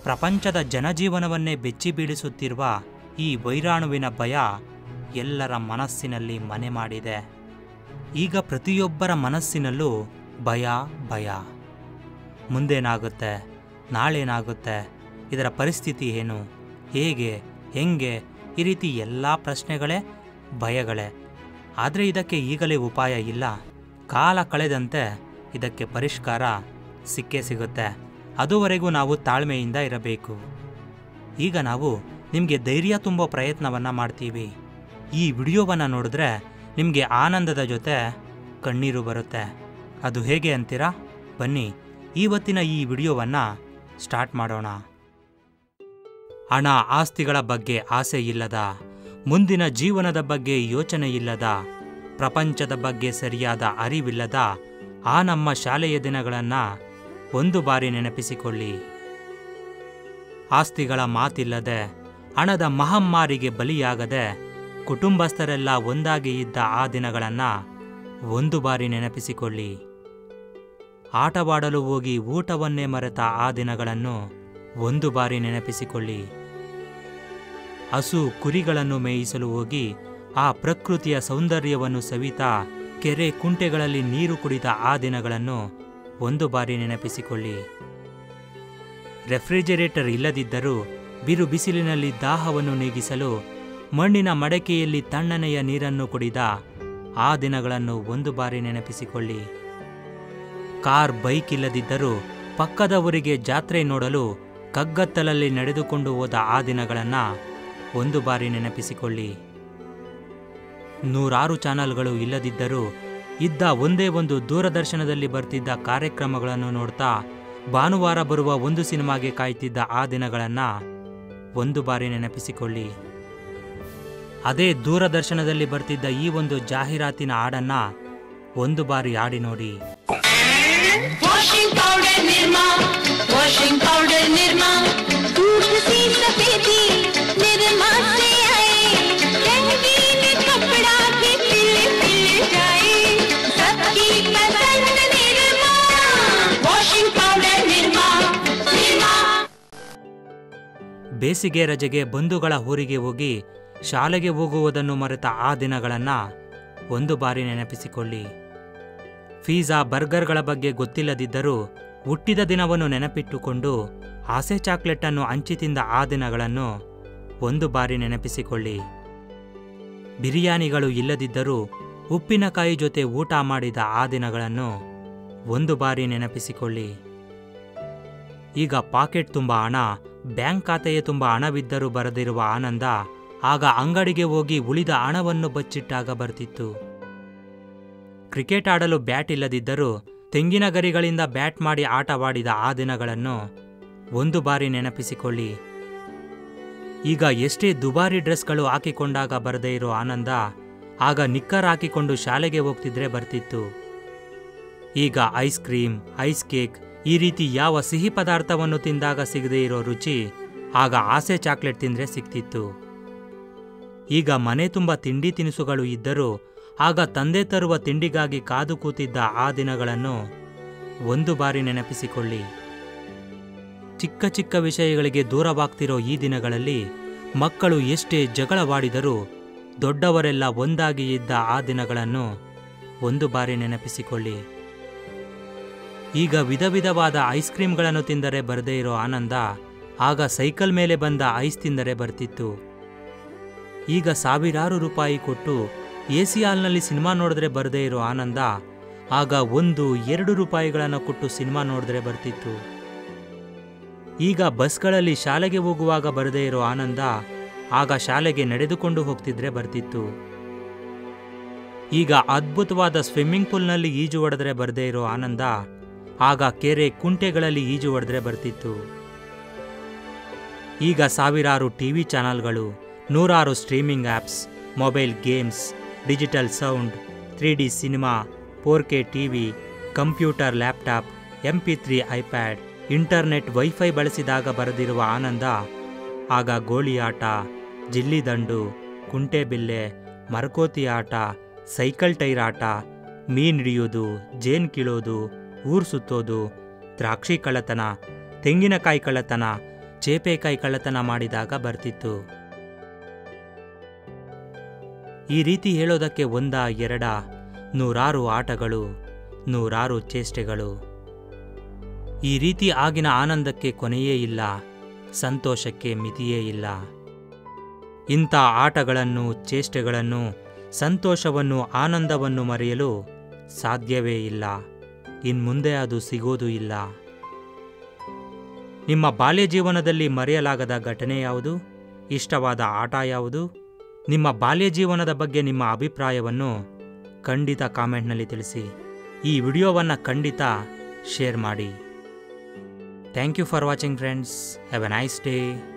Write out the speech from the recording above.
ಪ್ರಪಂಚದ ಜನಜೀವನವನ್ನೇ ಬೆಚ್ಚಿ ಬೀಳಿಸುತ್ತಿರುವ ಈ ವೈರಾಣುವಿನ ಭಯ ಎಲ್ಲರ ಮನಸ್ಸಿನಲ್ಲಿ ಮನೆ ಮಾಡಿದೆ ಈಗ ಪ್ರತಿಯೊಬ್ಬರ ಮನಸ್ಸಿನಲ್ಲೂ ಭಯ ಭಯ ಮುಂದೇನಾಗುತ್ತೆ ನಾಳೇನಾಗುತ್ತೆ ಇದರ ಪರಿಸ್ಥಿತಿ ಏನು ಹೇಗೆ ಹೆಂಗೆ ಈ ರೀತಿ ಎಲ್ಲ ಪ್ರಶ್ನೆಗಳೇ ಭಯಗಳೇ ಆದರೆ ಇದಕ್ಕೆ ಈಗಲೇ ಉಪಾಯ ಇಲ್ಲ ಕಾಲ ಕಳೆದಂತೆ ಇದಕ್ಕೆ ಪರಿಷ್ಕಾರ ಸಿಕ್ಕೇ ಸಿಗುತ್ತೆ ಅದುವರೆಗೂ ನಾವು ತಾಳ್ಮೆಯಿಂದ ಇರಬೇಕು ಈಗ ನಾವು ನಿಮಗೆ ಧೈರ್ಯ ತುಂಬೋ ಪ್ರಯತ್ನವನ್ನು ಮಾಡ್ತೀವಿ ಈ ವಿಡಿಯೋವನ್ನು ನೋಡಿದ್ರೆ ನಿಮಗೆ ಆನಂದದ ಜೊತೆ ಕಣ್ಣೀರು ಬರುತ್ತೆ ಅದು ಹೇಗೆ ಅಂತೀರಾ ಬನ್ನಿ ಇವತ್ತಿನ ಈ ವಿಡಿಯೋವನ್ನು ಸ್ಟಾರ್ಟ್ ಮಾಡೋಣ ಹಣ ಆಸ್ತಿಗಳ ಬಗ್ಗೆ ಆಸೆ ಇಲ್ಲದ ಮುಂದಿನ ಜೀವನದ ಬಗ್ಗೆ ಯೋಚನೆ ಇಲ್ಲದ ಪ್ರಪಂಚದ ಬಗ್ಗೆ ಸರಿಯಾದ ಅರಿವಿಲ್ಲದ ಆ ನಮ್ಮ ಶಾಲೆಯ ದಿನಗಳನ್ನು ಒಂದು ಬಾರಿ ನೆನಪಿಸಿಕೊಳ್ಳಿ ಆಸ್ತಿಗಳ ಮಾತಿಲ್ಲದೆ ಹಣದ ಮಹಮ್ಮಾರಿಗೆ ಬಲಿಯಾಗದೆ ಕುಟುಂಬಸ್ಥರೆಲ್ಲ ಒಂದಾಗಿ ಇದ್ದ ಆ ದಿನಗಳನ್ನು ಒಂದು ಬಾರಿ ನೆನಪಿಸಿಕೊಳ್ಳಿ ಆಟವಾಡಲು ಹೋಗಿ ಊಟವನ್ನೇ ಮರೆತ ಆ ದಿನಗಳನ್ನು ಒಂದು ಬಾರಿ ನೆನಪಿಸಿಕೊಳ್ಳಿ ಹಸು ಕುರಿಗಳನ್ನು ಮೇಯಿಸಲು ಹೋಗಿ ಆ ಪ್ರಕೃತಿಯ ಸೌಂದರ್ಯವನ್ನು ಸವಿತಾ ಕೆರೆ ಕುಂಟೆಗಳಲ್ಲಿ ನೀರು ಕುಡಿದ ಆ ದಿನಗಳನ್ನು ಒಂದು ಬಾರಿ ನೆನಪಿಸಿಕೊಳ್ಳಿ ರೆಫ್ರಿಜರೇಟರ್ ಇಲ್ಲದಿದ್ದರೂ ಬಿರು ಬಿಸಿಲಿನಲ್ಲಿ ದಾಹವನ್ನು ನೀಗಿಸಲು ಮಣ್ಣಿನ ಮಡಕೆಯಲ್ಲಿ ತಣ್ಣನೆಯ ನೀರನ್ನು ಕುಡಿದ ಆ ದಿನಗಳನ್ನು ಒಂದು ಬಾರಿ ನೆನಪಿಸಿಕೊಳ್ಳಿ ಕಾರ್ ಬೈಕ್ ಇಲ್ಲದಿದ್ದರೂ ಪಕ್ಕದ ಊರಿಗೆ ಜಾತ್ರೆ ನೋಡಲು ಕಗ್ಗತ್ತಲಲ್ಲಿ ನಡೆದುಕೊಂಡು ಹೋದ ಆ ದಿನಗಳನ್ನು ಒಂದು ಬಾರಿ ನೆನಪಿಸಿಕೊಳ್ಳಿ ನೂರಾರು ಚಾನಲ್ಗಳು ಇಲ್ಲದಿದ್ದರೂ ಇದ್ದ ಒಂದೇ ಒಂದು ದೂರದರ್ಶನದಲ್ಲಿ ಬರ್ತಿದ್ದ ಕಾರ್ಯಕ್ರಮಗಳನ್ನು ನೋಡ್ತಾ ಭಾನುವಾರ ಬರುವ ಒಂದು ಸಿನಿಮಾಗೆ ಕಾಯ್ತಿದ್ದ ಆ ದಿನಗಳನ್ನು ಒಂದು ಬಾರಿ ನೆನಪಿಸಿಕೊಳ್ಳಿ ಅದೇ ದೂರದರ್ಶನದಲ್ಲಿ ಬರ್ತಿದ್ದ ಈ ಒಂದು ಜಾಹೀರಾತಿನ ಹಾಡನ್ನ ಒಂದು ಬಾರಿ ಆಡಿ ನೋಡಿ washing powder Nirma washing powder Nirma दूध सी सफेदी निर्मा से आए रंगीन कपड़ा भी पिल पिल जाए सबकी पसंद निर्मा वॉशिंग पाउडर निर्मा निर्मा ಬೇಸಿಗೆ ರಜೆಗೆ ಬಂಧುಗಳ ಊರಿಗೆ ಹೋಗಿ ಶಾಲೆಗೆ ಹೋಗುವುದನ್ನು ಮರೆತ ಆ ದಿನಗಳನ್ನು ಒಂದು ಬಾರಿ ನೆನಪಿಸಿಕೊಳ್ಳಿ ಫೀಸಾ ಬರ್ಗರ್ಗಳ ಬಗ್ಗೆ ಗೊತ್ತಿಲ್ಲದಿದ್ದರೂ ಹುಟ್ಟಿದ ದಿನವನ್ನು ನೆನಪಿಟ್ಟುಕೊಂಡು ಆಸೆ ಚಾಕ್ಲೇಟನ್ನು ಹಂಚಿ ತಿಂದ ಆ ದಿನಗಳನ್ನು ಒಂದು ಬಾರಿ ನೆನಪಿಸಿಕೊಳ್ಳಿ ಬಿರಿಯಾನಿಗಳು ಇಲ್ಲದಿದ್ದರೂ ಉಪ್ಪಿನಕಾಯಿ ಜೊತೆ ಊಟ ಮಾಡಿದ ಆ ದಿನಗಳನ್ನು ಒಂದು ಬಾರಿ ನೆನಪಿಸಿಕೊಳ್ಳಿ ಈಗ ಪಾಕೆಟ್ ತುಂಬ ಹಣ ಬ್ಯಾಂಕ್ ಖಾತೆಯೇ ತುಂಬ ಹಣವಿದ್ದರೂ ಬರದಿರುವ ಆನಂದ ಆಗ ಅಂಗಡಿಗೆ ಹೋಗಿ ಉಳಿದ ಹಣವನ್ನು ಬಚ್ಚಿಟ್ಟಾಗ ಬರ್ತಿತ್ತು ಕ್ರಿಕೆಟ್ ಆಡಲು ಬ್ಯಾಟ್ ಇಲ್ಲದಿದ್ದರೂ ತೆಂಗಿನ ಗರಿಗಳಿಂದ ಬ್ಯಾಟ್ ಮಾಡಿ ಆಟವಾಡಿದ ಆ ದಿನಗಳನ್ನು ಒಂದು ಬಾರಿ ನೆನಪಿಸಿಕೊಳ್ಳಿ ಈಗ ಎಷ್ಟೇ ದುಬಾರಿ ಡ್ರೆಸ್ಗಳು ಹಾಕಿಕೊಂಡಾಗ ಬರದೇ ಇರೋ ಆನಂದ ಆಗ ನಿಕ್ಕರ್ ಹಾಕಿಕೊಂಡು ಶಾಲೆಗೆ ಹೋಗ್ತಿದ್ರೆ ಬರ್ತಿತ್ತು ಈಗ ಐಸ್ ಕ್ರೀಮ್ ಐಸ್ ಕೇಕ್ ಈ ರೀತಿ ಯಾವ ಸಿಹಿ ಪದಾರ್ಥವನ್ನು ತಿಂದಾಗ ಸಿಗದೇ ಇರೋ ರುಚಿ ಆಗ ಆಸೆ ಚಾಕ್ಲೇಟ್ ತಿಂದ್ರೆ ಸಿಕ್ತಿತ್ತು ಈಗ ಮನೆ ತುಂಬ ತಿಂಡಿ ತಿನಿಸುಗಳು ಇದ್ದರೂ ಆಗ ತಂದೆ ತರುವ ತಿಂಡಿಗಾಗಿ ಕಾದು ಕೂತಿದ್ದ ಆ ದಿನಗಳನ್ನು ಒಂದು ಬಾರಿ ನೆನಪಿಸಿಕೊಳ್ಳಿ ಚಿಕ್ಕ ಚಿಕ್ಕ ವಿಷಯಗಳಿಗೆ ದೂರವಾಗ್ತಿರೋ ಈ ದಿನಗಳಲ್ಲಿ ಮಕ್ಕಳು ಎಷ್ಟೇ ಜಗಳವಾಡಿದರೂ ದೊಡ್ಡವರೆಲ್ಲ ಒಂದಾಗಿ ಇದ್ದ ಆ ದಿನಗಳನ್ನು ಒಂದು ಬಾರಿ ನೆನಪಿಸಿಕೊಳ್ಳಿ ಈಗ ವಿಧ ವಿಧವಾದ ಐಸ್ ಕ್ರೀಮ್ಗಳನ್ನು ತಿಂದರೆ ಬರದೇ ಇರೋ ಆನಂದ ಆಗ ಸೈಕಲ್ ಮೇಲೆ ಬಂದ ಐಸ್ ತಿಂದರೆ ಬರ್ತಿತ್ತು ಈಗ ಸಾವಿರಾರು ರೂಪಾಯಿ ಕೊಟ್ಟು ಎ ಸಿ ಹಾಲ್ನಲ್ಲಿ ಸಿನಿಮಾ ನೋಡಿದ್ರೆ ಬರದೇ ಇರೋ ಆನಂದ ಆಗ ಒಂದು ಎರಡು ರೂಪಾಯಿಗಳನ್ನು ಕೊಟ್ಟು ಸಿನಿಮಾ ನೋಡಿದ್ರೆ ಬರ್ತಿತ್ತು ಈಗ ಬಸ್ಗಳಲ್ಲಿ ಶಾಲೆಗೆ ಹೋಗುವಾಗ ಬರದೇ ಇರೋ ಆನಂದ ಆಗ ಶಾಲೆಗೆ ನಡೆದುಕೊಂಡು ಹೋಗ್ತಿದ್ರೆ ಬರ್ತಿತ್ತು ಈಗ ಅದ್ಭುತವಾದ ಸ್ವಿಮ್ಮಿಂಗ್ ಪೂಲ್ನಲ್ಲಿ ಈಜು ಹೊಡೆದ್ರೆ ಬರದೇ ಇರೋ ಆನಂದ ಆಗ ಕೆರೆ ಕುಂಟೆಗಳಲ್ಲಿ ಈಜು ಹೊಡೆದ್ರೆ ಬರ್ತಿತ್ತು ಈಗ ಸಾವಿರಾರು ಟಿವಿ ಚಾನಲ್ಗಳು ನೂರಾರು streaming apps mobile games digital sound three D cinema four K TV computer laptop M P three iPad internet wifi ಬಳಸಿದಾಗ ಬರೆದಿರುವ ಆನಂದ ಆಗ ಗೋಳಿ ಆಟ ಜಿಲ್ಲಿದಂಡು ಕುಂಟೆಬಿಲ್ಲೆ ಮರಕೋತಿ ಆಟ ಸೈಕಲ್ ಟೈರ್ ಆಟ ಮೀನ್ ಹಿಡಿಯೋದು ಜೇನ್ ಕೀಳೋದು ಊರು ಸುತ್ತೋದು ದ್ರಾಕ್ಷಿ ಕಳ್ಳತನ ತೆಂಗಿನಕಾಯಿ ಕಳ್ಳತನ ಚೇಪೆಕಾಯಿ ಕಳ್ಳತನ ಮಾಡಿದಾಗ ಬರ್ತಿತ್ತು ಈ ರೀತಿ ಹೇಳೋದಕ್ಕೆ ಒಂದ ಎರಡ ನೂರಾರು ಆಟಗಳು ನೂರಾರು ಚೇಷ್ಟೆಗಳು ಈ ರೀತಿ ಆಗಿನ ಆನಂದಕ್ಕೆ ಕೊನೆಯೇ ಇಲ್ಲ ಸಂತೋಷಕ್ಕೆ ಮಿತಿಯೇ ಇಲ್ಲ ಇಂಥ ಆಟಗಳನ್ನು ಚೇಷ್ಟೆಗಳನ್ನು ಸಂತೋಷವನ್ನು ಆನಂದವನ್ನು ಮರೆಯಲು ಸಾಧ್ಯವೇ ಇಲ್ಲ ಇನ್ಮುಂದೆ ಅದು ಸಿಗೋದು ಇಲ್ಲ ನಿಮ್ಮ ಬಾಲ್ಯ ಜೀವನದಲ್ಲಿ ಮರೆಯಲಾಗದ ಘಟನೆ ಯಾವುದು ಇಷ್ಟವಾದ ಆಟ ಯಾವುದು ನಿಮ್ಮ ಬಾಲ್ಯ ಜೀವನದ ಬಗ್ಗೆ ನಿಮ್ಮ ಅಭಿಪ್ರಾಯವನ್ನು ಖಂಡಿತ ಕಾಮೆಂಟ್ನಲ್ಲಿ ತಿಳಿಸಿ ಈ ವಿಡಿಯೋವನ್ನು ಖಂಡಿತ ಶೇರ್ ಮಾಡಿ thank you for watching friends have a nice day